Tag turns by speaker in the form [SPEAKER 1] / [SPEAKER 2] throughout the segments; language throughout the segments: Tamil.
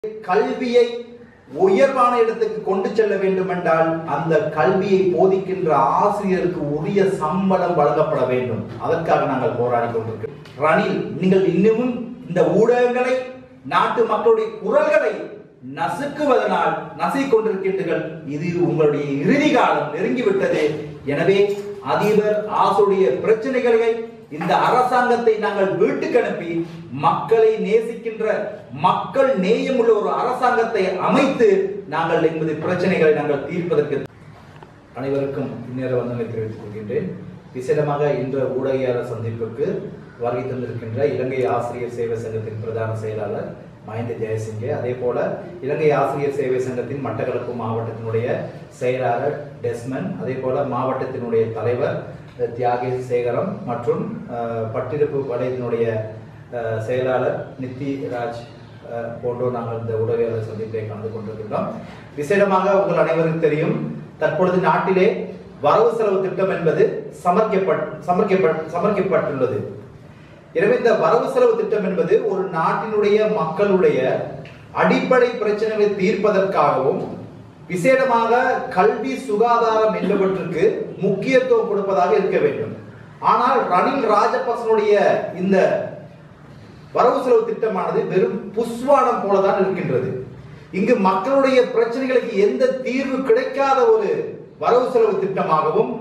[SPEAKER 1] கல்வியை உயர்வான இடத்துக்கு கொண்டு செல்ல வேண்டும் என்றால் அந்த கல்வியை போதிக்கின்ற ஆசிரியருக்கு உரிய சம்பளம் வழங்கப்பட வேண்டும் அதற்காக நாங்கள் போராடி கொண்டிருக்கிறோம் ரணில் நீங்கள் இன்னமும் இந்த ஊடகங்களை நாட்டு மக்களுடைய குரல்களை நசுக்குவதனால் நசுக்கிக் கொண்டிருக்கின்றீர்கள் இது உங்களுடைய இறுதி காலம் நெருங்கிவிட்டது எனவே அதிபர் ஆசுடைய பிரச்சனைகளை இந்த அரசாங்கத்தை நாங்கள் வீட்டுக்கு அனுப்பி மக்களை நேசிக்கின்ற மக்கள் நேயமுள்ள ஒரு அரசாங்கத்தை அமைத்து நாங்கள் எமது பிரச்சனைகளை நாங்கள் தீர்ப்பதற்கு அனைவருக்கும் இந்நேர வந்தனை தெரிவித்துக் கொள்கின்றேன் விசேடமாக இன்று ஊடகையாளர் சந்திப்புக்கு வருகை தந்திருக்கின்ற இலங்கை ஆசிரியர் சேவை சங்கத்தின் பிரதான செயலாளர் மஹிந்த ஜெயசிங்கே அதே போல இலங்கை ஆசிரியர் சேவை சங்கத்தின் மட்டக்களப்பு மாவட்டத்தினுடைய செயலாளர் டெஸ்மன் அதே போல மாவட்டத்தினுடைய தலைவர் அஹ், தியாகேஷ் சேகரம் மற்றும் அஹ், பட்டிருப்பு வலயத்தினுடைய அஹ், செயலாளர் நித்திராஜ் அஹ், போன்றோர் நாங்கள் இந்த உடவியாளர் சந்திப்பை கலந்து கொண்டிருக்கின்றோம் விசேடமாக உங்கள் அனைவருக்கும் தெரியும் தற்பொழுது நாட்டிலே வரவு செலவு திட்டம் என்பது சமர்க்கப்பட் சமர்க்கப்பட் சமர்க்கப்பட்டுள்ளது எனவே இந்த வரவு செலவு திட்டம் என்பது ஒரு நாட்டினுடைய மக்களுடைய அடிப்படை பிரச்சனைகளை தீர்ப்பதற்காகவும் விசேடமாக கல்வி சுகாதாரம் என்பவற்றுக்கு முக்கியத்துவம் கொடுப்பதாக இருக்க வேண்டும் ஆனால் ரணில் ராஜபக்சனுடைய இந்த வரவு செலவு திட்டமானது வெறும் புஸ்வானம் போலதான் இருக்கின்றது இங்கு மக்களுடைய பிரச்சனைகளுக்கு எந்த தீர்வு கிடைக்காத ஒரு வரவு செலவு திட்டமாகவும்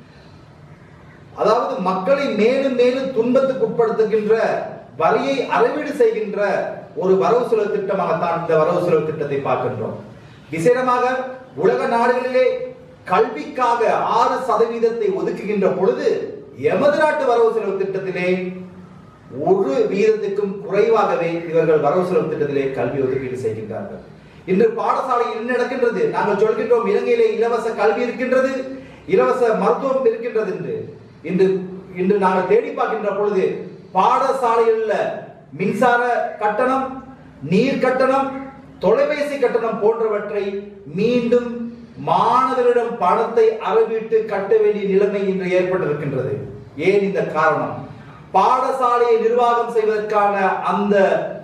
[SPEAKER 1] அதாவது மக்களை மேலும் மேலும் துன்பத்துக்கு உட்படுத்துகின்ற வரியை அறவீடு செய்கின்ற ஒரு வரவு செலவு திட்டமாகத்தான் இந்த வரவு செலவு திட்டத்தை பார்க்கின்றோம் விசேடமாக உலக நாடுகளிலே கல்விக்காக ஆறு சதவீதத்தை ஒதுக்குகின்ற பொழுது எமது நாட்டு வரவு செலவு திட்டத்திலே ஒரு வீதத்துக்கும் குறைவாகவே இவர்கள் வரவு செலவு திட்டத்திலே கல்வி ஒதுக்கீடு செய்கின்றார்கள் இன்று பாடசாலையில் என்ன நடக்கின்றது நாங்கள் சொல்கின்றோம் இலங்கையிலே இலவச கல்வி இருக்கின்றது இலவச மருத்துவம் இருக்கின்றது என்று இன்று இன்று நாங்கள் தேடி பார்க்கின்ற பொழுது பாடசாலையில் மின்சார கட்டணம் நீர் கட்டணம் தொலைபேசி கட்டணம் போன்றவற்றை மீண்டும் மாணவரிடம் பணத்தை அறவிட்டு கட்ட வேண்டிய நிலைமை இன்று ஏற்பட்டிருக்கின்றது ஏன் இந்த காரணம் பாடசாலையை நிர்வாகம் செய்வதற்கான அந்த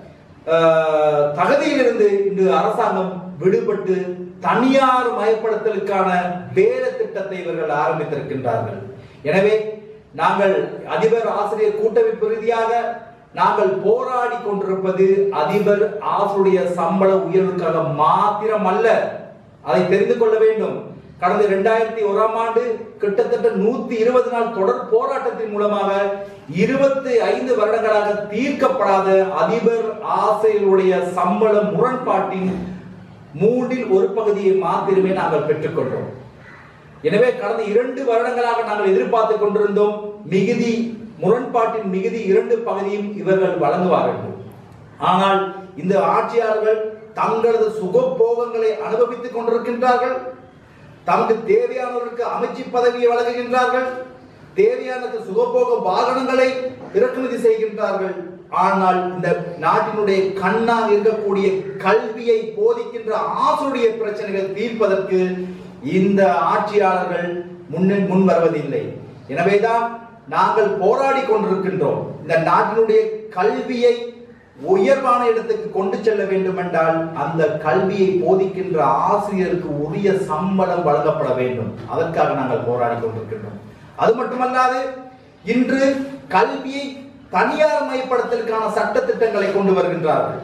[SPEAKER 1] அஹ், தகுதியிலிருந்து இன்று அரசாங்கம் விடுபட்டு தனியார் மயப்படுத்தலுக்கான வேலை திட்டத்தை இவர்கள் ஆரம்பித்திருக்கின்றார்கள் எனவே நாங்கள் அதிபர் ஆசிரியர் கூட்டமைப்பு ரீதியாக நாங்கள் போராடி கொண்டிருப்பது அதிபர் ஆசிரியருடைய சம்பள உயர்வுக்காக மாத்திரம் அல்ல அதை தெரிந்து கொள்ள வேண்டும் கடந்த இரண்டாயிரத்தி ஓராம் ஆண்டு கிட்டத்தட்ட நூத்தி இருபது நாள் தொடர் போராட்டத்தின் மூலமாக இருபத்தி ஐந்து வருடங்களாக தீர்க்கப்படாத அதிபர் ஆசிரியருடைய சம்பள முரண்பாட்டின் மூன்றில் ஒரு பகுதியை மாத்திரமே நாங்கள் பெற்றுக்கொண்டோம் எனவே கடந்த இரண்டு வருடங்களாக நாங்கள் எதிர்பார்த்து கொண்டிருந்தோம் மிகுதி முரண்பாட்டின் மிகுதி இரண்டு பகுதியும் இவர்கள் வழங்குவார்கள் ஆனால் இந்த ஆட்சியாளர்கள் தங்களது சுகபோகங்களை அனுபவித்துக் கொண்டிருக்கின்றார்கள் தமக்கு தேவையானவருக்கு அமைச்சு பதவியை வழங்குகின்றார்கள் தேவையான சுகபோக வாகனங்களை இறக்குமதி செய்கின்றார்கள் ஆனால் இந்த நாட்டினுடைய கண்ணாக இருக்கக்கூடிய கல்வியை போதிக்கின்ற ஆசிரிய பிரச்சனைகள் தீர்ப்பதற்கு இந்த ஆட்சியாளர்கள் முன்ன முன் வருவதில்லை எனவேதான் நாங்கள் போராடி கொண்டிருக்கின்றோம் இந்த நாட்டினுடைய கல்வியை உயர்வான இடத்துக்கு கொண்டு செல்ல வேண்டும் என்றால் அந்த கல்வியை போதிக்கின்ற ஆசிரியருக்கு உரிய சம்பளம் வழங்கப்பட வேண்டும் அதற்காக நாங்கள் போராடி கொண்டிருக்கின்றோம் அது மட்டுமல்லாது இன்று கல்வியை தனியார் மயப்படுத்தலுக்கான சட்ட திட்டங்களை கொண்டு வருகின்றார்கள்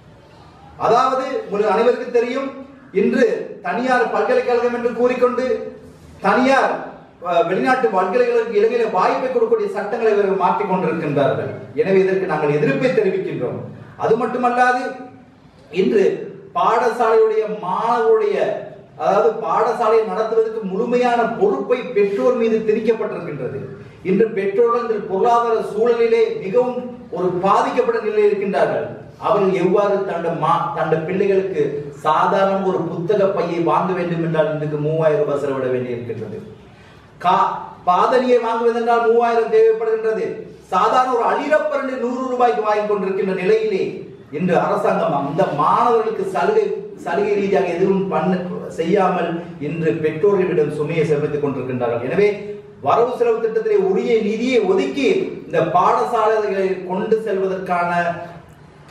[SPEAKER 1] அதாவது உங்களுக்கு அனைவருக்கும் தெரியும் இன்று தனியார் பல்கலைக்கழகம் என்று கூறிக்கொண்டு தனியார் அஹ், வெளிநாட்டு பல்கலைக்கழக இலங்கையில வாய்ப்பை கொடுக்கக்கூடிய சட்டங்களை இவர்கள் மாற்றிக் கொண்டிருக்கின்றார்கள் எனவே இதற்கு நாங்கள் எதிர்ப்பை தெரிவிக்கின்றோம் அது மட்டுமல்லாது இன்று பாடசாலையுடைய மாணவருடைய அதாவது பாடசாலையை நடத்துவதற்கு முழுமையான பொறுப்பை பெற்றோர் மீது திணிக்கப்பட்டிருக்கின்றது இன்று பெற்றோர்கள் இந்த பொருளாதார சூழலிலே மிகவும் ஒரு பாதிக்கப்பட்ட நிலையில் இருக்கின்றார்கள் அவர்கள் எவ்வாறு தண்ட மா தண்ட பிள்ளைகளுக்கு சாதாரண ஒரு புத்தக பையை வாங்க வேண்டும் என்றால் இன்றைக்கு மூவாயிரம் ரூபாய் செலவிட வேண்டி இருக்கின்றது கா பாதணியை வாங்குவதென்றால் மூவாயிரம் தேவைப்படுகின்றது சாதாரண ஒரு அழிரப்பரண்டு நூறு ரூபாய்க்கு வாங்கி கொண்டிருக்கின்ற நிலையிலே இன்று அரசாங்கம் அந்த மாணவர்களுக்கு சலுகை சலுகை ரீதியாக எதுவும் பண்ண செய்யாமல் இன்று பெற்றோர்களிடம் சுமையை செலுத்திக் கொண்டிருக்கின்றார்கள் எனவே வரவு செலவு திட்டத்திலே உரிய நிதியை ஒதுக்கி இந்த பாடசாலைகளை கொண்டு செல்வதற்கான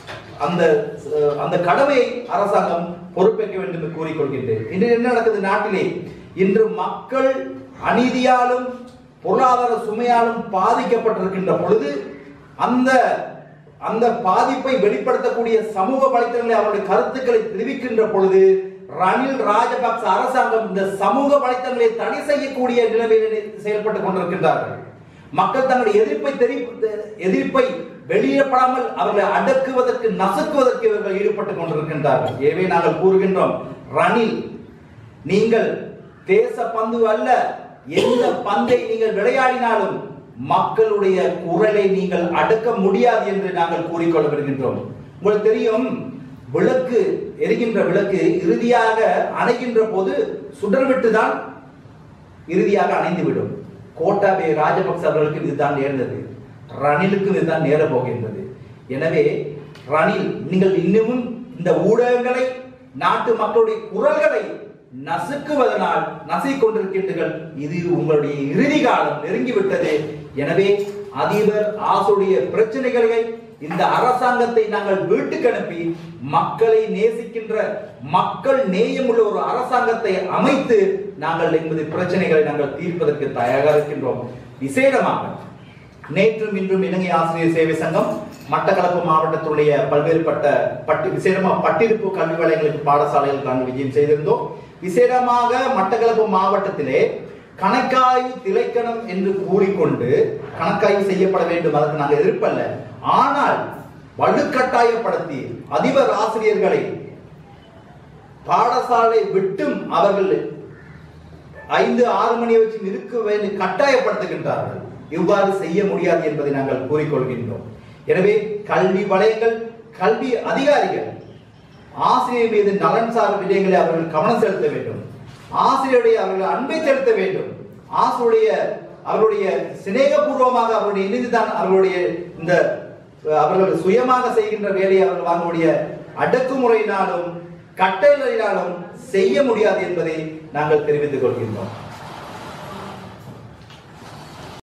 [SPEAKER 1] அந்த அஹ், அந்த கடமையை அரசாங்கம் பொறுப்பேற்க வேண்டும் என்று கூறிக்கொள்கின்றேன் இன்று என்ன நடக்குது நாட்டிலே இன்று மக்கள் அநீதியாலும் பொருளாதார சுமையாலும் பாதிக்கப்பட்டிருக்கின்ற பொழுது அந்த அந்த பாதிப்பை வெளிப்படுத்தக்கூடிய சமூக வலைத்தளங்களை அவருடைய கருத்துக்களை தெரிவிக்கின்ற பொழுது ரணில் ராஜபக்ச அரசாங்கம் இந்த சமூக வலைத்தளங்களை தடை செய்யக்கூடிய நிலைமையில் செயல்பட்டுக் கொண்டிருக்கின்றார்கள் மக்கள் தங்களுடைய எதிர்ப்பை தெரி எதிர்ப்பை வெளியிடப்படாமல் அவர்களை அடக்குவதற்கு நசுக்குவதற்கு இவர்கள் ஈடுபட்டுக் கொண்டிருக்கின்றார்கள் எனவே நாங்கள் கூறுகின்றோம் ரணில் நீங்கள் தேச பந்து அல்ல எந்த பந்தை நீங்கள் விளையாடினாலும் மக்களுடைய குரலை நீங்கள் அடக்க முடியாது என்று நாங்கள் கூறிக்கொள்ள வருகின்றோம் உங்களுக்கு தெரியும் விளக்கு எரிகின்ற விளக்கு இறுதியாக அணைகின்ற போது சுடர்விட்டு தான் இறுதியாக அணைந்துவிடும் கோட்டாபே ராஜபக்ச அவர்களுக்கு இதுதான் நேர்ந்தது ரணிலுக்கும் இதுதான் நேர போகின்றது எனவே ரணில் நீங்கள் இன்னமும் இந்த ஊடகங்களை நாட்டு மக்களுடைய குரல்களை நசுக்குவதனால் நசுக்கிக் கொண்டிருக்கின்றீர்கள் இது உங்களுடைய இறுதி காலம் நெருங்கிவிட்டது எனவே அதிபர் ஆசுடைய பிரச்சனைகளை இந்த அரசாங்கத்தை நாங்கள் வீட்டுக்கு அனுப்பி மக்களை நேசிக்கின்ற மக்கள் நேயமுள்ள ஒரு அரசாங்கத்தை அமைத்து நாங்கள் எமது பிரச்சனைகளை நாங்கள் தீர்ப்பதற்கு தயாராக இருக்கின்றோம் விசேடமாக நேற்றும் இன்றும் இலங்கை ஆசிரியர் சேவை சங்கம் மட்டக்களப்பு மாவட்டத்துடைய பல்வேறுபட்ட பட்டி விசேடமாக பட்டிருப்பு கல்வி வலைகளுக்கு பாடசாலைகள் நாங்கள் விஜயம் செய்திருந்தோம் விசேடமாக மட்டக்களப்பு மாவட்டத்திலே கணக்காய்வு திளைக்கணம் என்று கூறிக்கொண்டு கணக்காய்வு செய்யப்பட வேண்டும் அதற்கு நாங்கள் எதிர்ப்பல்ல ஆனால் வலுக்கட்டாயப்படுத்தி அதிபர் ஆசிரியர்களை பாடசாலை விட்டும் அவர்கள் ஐந்து ஆறு மணி வச்சு இருக்க வேண்டி கட்டாயப்படுத்துகின்றார்கள் இவ்வாறு செய்ய முடியாது என்பதை நாங்கள் கூறிக்கொள்கின்றோம் எனவே கல்வி வலயங்கள் கல்வி அதிகாரிகள் ஆசிரியர் மீது நலன் சார் விடயங்களை அவர்கள் கவனம் செலுத்த வேண்டும் ஆசிரியருடைய அவர்கள் அன்பை செலுத்த வேண்டும் ஆசிரியருடைய அவருடைய சிநேகபூர்வமாக அவருடைய இணைந்துதான் அவர்களுடைய இந்த அஹ், அவர்கள் சுயமாக செய்கின்ற வேலையை அவர்கள் வாங்கக்கூடிய அடக்குமுறையினாலும் கட்டளையினாலும் செய்ய முடியாது என்பதை நாங்கள் தெரிவித்துக் கொள்கின்றோம்